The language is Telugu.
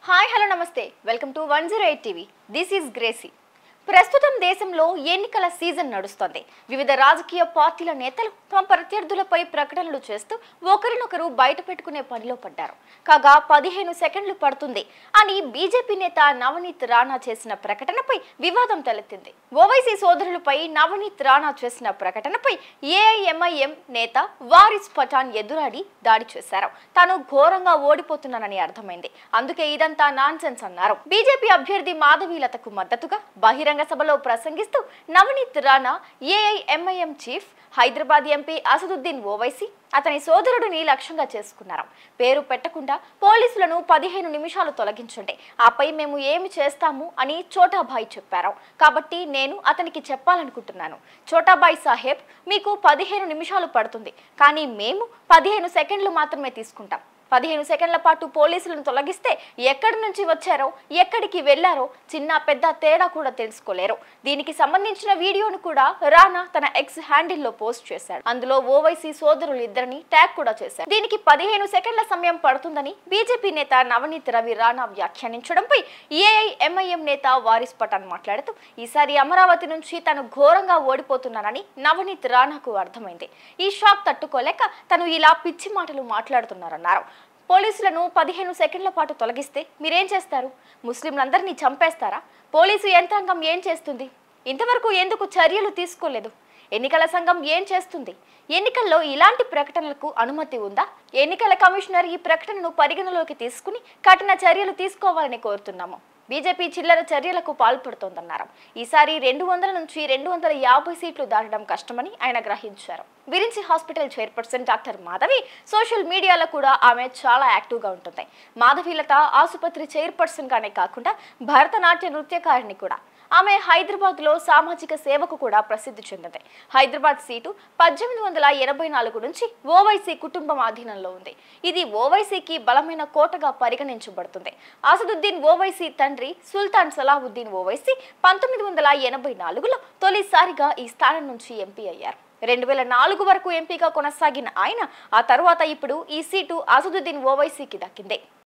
హాయ్ హలో నమస్తే welcome to one zero eight TV this is Gracy ప్రస్తుతం దేశంలో ఎన్నికల సీజన్ నడుస్తోంది వివిధ రాజకీయ పార్టీల నేతలు తమ ప్రత్యర్థులపై ప్రకటనలు చేస్తూ ఒకరినొకరు బయట పెట్టుకునే పనిలో పడ్డారు కాగా పదిహేను సెకండ్లు పడుతుంది అని బీజేపీ నేత నవనీత్ రాణా చేసిన ప్రకటనపై వివాదం తలెత్తింది ఓవైసీ సోదరులపై నవనీత్ రాణా చేసిన ప్రకటనపై ఏఐఎంఐఎం నేత వారిస్ పఠాన్ ఎదురాడి దాడి చేశారు తాను ఘోరంగా ఓడిపోతున్నానని అర్థమైంది అందుకే ఇదంతా నాన్ అన్నారు బీజేపీ అభ్యర్థి మాధవీలతకు మద్దతుగా బహిరంగ సభలో ప్రసంగిస్తూ Navneet Rana AIMIM chief Hyderabad MP Asaduddin Owaisi అతని సోదరుడిని లక్ష్యంగా చేసుకున్నారు పేరు పెట్టకుండా పోలీసులను పదిహేను నిమిషాలు తొలగించండి ఆపై మేము ఏమి చేస్తాము అని చోటాబాయ్ చెప్పారు కాబట్టి నేను అతనికి చెప్పాలనుకుంటున్నాను చోటాబాయ్ సాహెబ్ మీకు పదిహేను నిమిషాలు పడుతుంది కానీ మేము పదిహేను సెకండ్లు మాత్రమే తీసుకుంటాం పదిహేను సెకండ్ల పాటు పోలీసులను తొలగిస్తే ఎక్కడి నుంచి వచ్చారో ఎక్కడికి వెళ్లారో చిన్న పెద్ద తేడా కూడా తెలుసుకోలేరు దీనికి సంబంధించిన వీడియోను కూడా రానా తన ఎక్స్ హ్యాండిల్లో పోస్ట్ చేశాడు అందులో ఓవైసీ సోదరులు ఇద్దరిని ట్యాగ్ కూడా చేశారు దీనికి పదిహేను సెకండ్ల సమయం పడుతుందని బీజేపీ నేత నవనీత్ రవి రానా వ్యాఖ్యానించడంపై ఏఐఎంఐఎం నేత వారిస్ పఠాన్ మాట్లాడుతూ ఈసారి అమరావతి నుంచి తాను ఘోరంగా ఓడిపోతున్నానని నవనీత్ రానాకు అర్థమైంది ఈ షాక్ తట్టుకోలేక తను ఇలా పిచ్చి మాటలు మాట్లాడుతున్నారన్నారు పోలీసులను పదిహేను సెకండ్ల పాటు తొలగిస్తే మీరేం చేస్తారు ముస్లింలందరినీ చంపేస్తారా పోలీసు యంత్రాంగం ఏం చేస్తుంది ఇంతవరకు ఎందుకు చర్యలు తీసుకోలేదు ఎన్నికల సంఘం ఏం చేస్తుంది ఎన్నికల్లో ఇలాంటి ప్రకటనలకు అనుమతి ఉందా ఎన్నికల కమిషనర్ ఈ ప్రకటనను పరిగణలోకి తీసుకుని కఠిన చర్యలు తీసుకోవాలని కోరుతున్నాము బీజేపీ చిల్లర చర్యలకు పాల్పడుతోందన్నారు ఈసారి రెండు వందల నుంచి రెండు వందల యాభై సీట్లు దాటడం కష్టమని ఆయన గ్రహించారు Virinchi hospital chairperson doctor Madhavi social media కూడా ఆమె చాలా యాక్టివ్గా ఉంటుంది మాధవీలత ఆసుపత్రి చైర్పర్సన్ గానే కాకుండా భరతనాట్య నృత్యకారిణి కూడా ఆమె హైదరాబాద్ లో సామాజిక సేవకు కూడా ప్రసిద్ధి చెందింది హైదరాబాద్ సీటు పద్దెనిమిది వందల ఎనభై నాలుగు నుంచి ఓవైసీ కుటుంబం ఆధీనంలో ఉంది ఇది ఓవైసీకి బలమైన కోటగా పరిగణించబడుతుంది అసదుద్దీన్ ఓవైసీ తండ్రి సుల్తాన్ సలాహుద్దీన్ ఓవైసీ పంతొమ్మిది వందల ఎనభై నాలుగులో తొలిసారిగా ఈ స్థానం నుంచి ఎంపీ అయ్యారు రెండు వేల నాలుగు వరకు ఎంపీగా కొనసాగిన ఆయన ఆ తర్వాత ఇప్పుడు ఈ సీటు అసదుద్దీన్ ఓవైసీకి దక్కింది